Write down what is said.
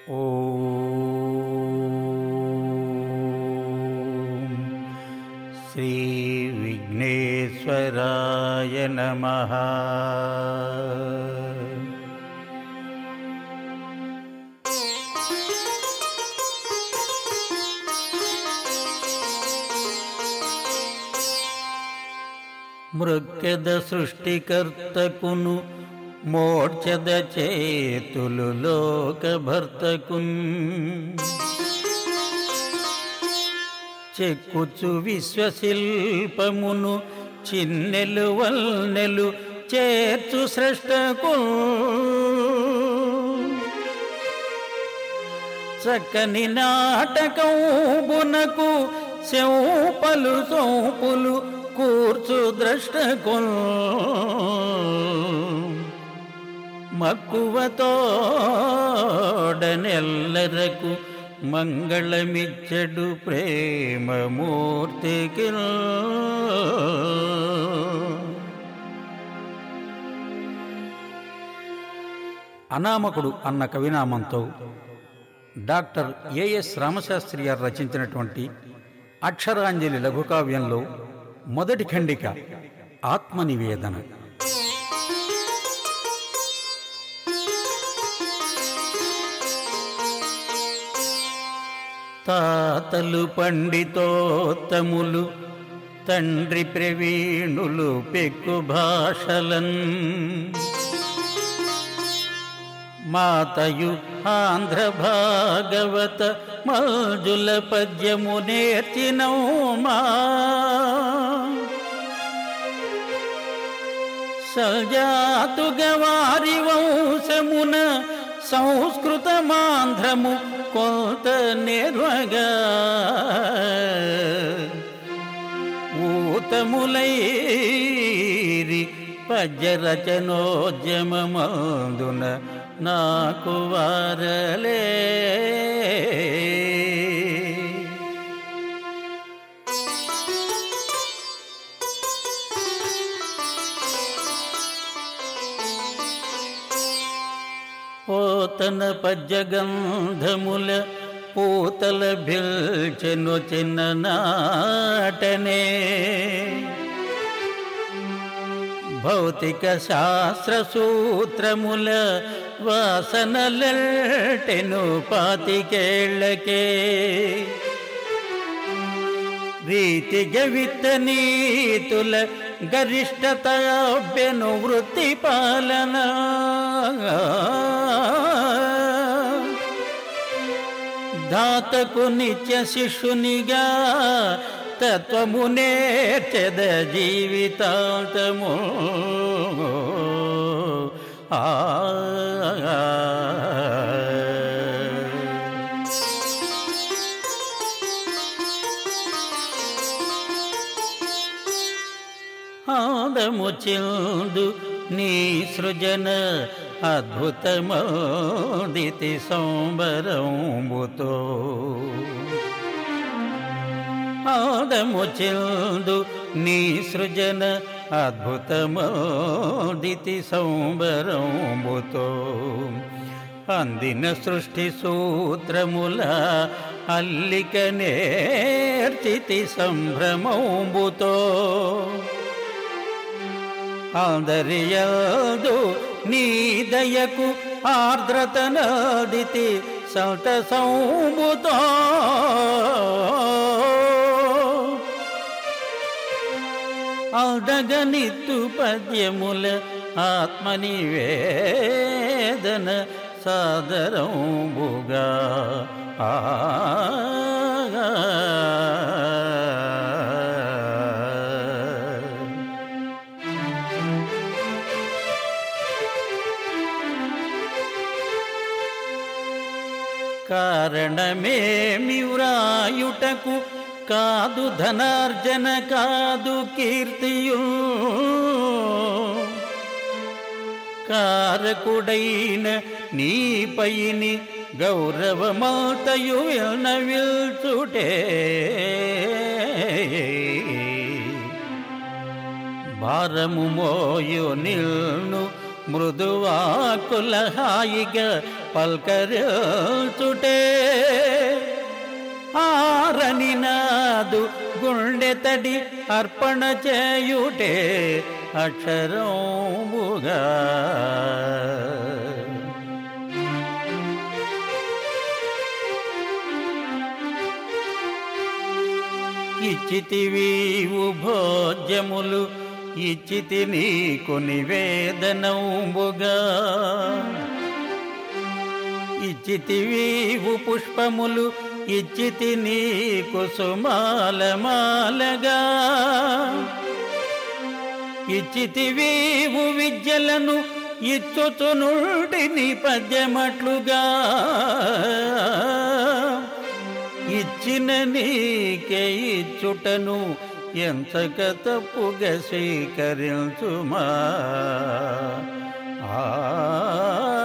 ఓం శ్రీ విఘ్నేశ్వరాయ నమః మృక్కెద సృష్టికర్తకును మోడ్చద చేతులు లోకభర్తకున్ చెక్కుచు విశ్వశిల్పమును చిన్నెలు వల్నెలు చేర్చు సృష్టకు చక్కని నాటకంబునకు శంపలు సోపులు కూర్చు ద్రష్టకు మక్కువతోడనెల్లరకు మంగళమిచ్చడు ప్రేమమూర్తికి అనామకుడు అన్న కవినామంతో డాక్టర్ ఏఎస్ రామశాస్త్రి గారు రచించినటువంటి అక్షరాంజలి లఘుకావ్యంలో మొదటి ఖండిక ఆత్మనివేదన తాతలు పండితోత్తములు తండ్రి ప్రవీణులు పెక్కు భాషలన్ మాతయు ఆంధ్ర భాగవత మల్జుల పద్యము నేర్చినౌమా సజాతుగ వారి వంశమున సంస్కృతమాంధ్రము కొంత నిర్వగా ఊతములైరి పద్యరచనోద్యమమందున నాకు వారలే పోతన పద్యగంధముల పూతల భిల్చెను చిన్న నాటనే భౌతిక శాస్త్ర సూత్రముల వాసనలెటెను పాతికేళ్లకే రీతిగ విత్త నీతుల గరిష్టత అభ్యను వృత్తి పాలన దాతకు నిత్య శిష్యునిగా తత్వము నేర్చెద జీవితాంతము ఆ ఆదము చెందు నీ సృజన అద్భుతమోదితి సంబరంబుతో ఆదము చెందు నీ సృజన అద్భుతమోదితి సంబరంబుతో అందిన సృష్టి సూత్రముల అల్లిక నేర్చితి సంభ్రమంబుతో అందరియదు నీ దయకు ఆర్ద్రత నదితి సంత సంబుతో అడగనిత్తు పద్యముల ఆత్మనివేదన సాదరంబుగా ఆ కారణమేమి వ్రాయుటకు కాదు ధనార్జన కాదు కీర్తియు కారకుడైన నీపైని గౌరవమాతయు విల్చుటే భారము మోయు నిల్ను మృదువాకుల హాయిగా పల్కరుచుటే ఆరని నాదు గుండె తడి అర్పణ చేయుటే అక్షరముగా ఇచ్చితివి భోజ్యములు ఇచ్చితి నీకు నివేదనముగా ఇచ్చితివీవు పుష్పములు ఇచ్చితి నీకు సుమాలమాలగా ఇచ్చితివీవు విద్యలను ఇచ్చుతు నీ పద్యమట్లుగా ఇచ్చిన నీకే ఇచ్చుటను ఎంతక తప్పుగా స్వీకరించుమా ఆ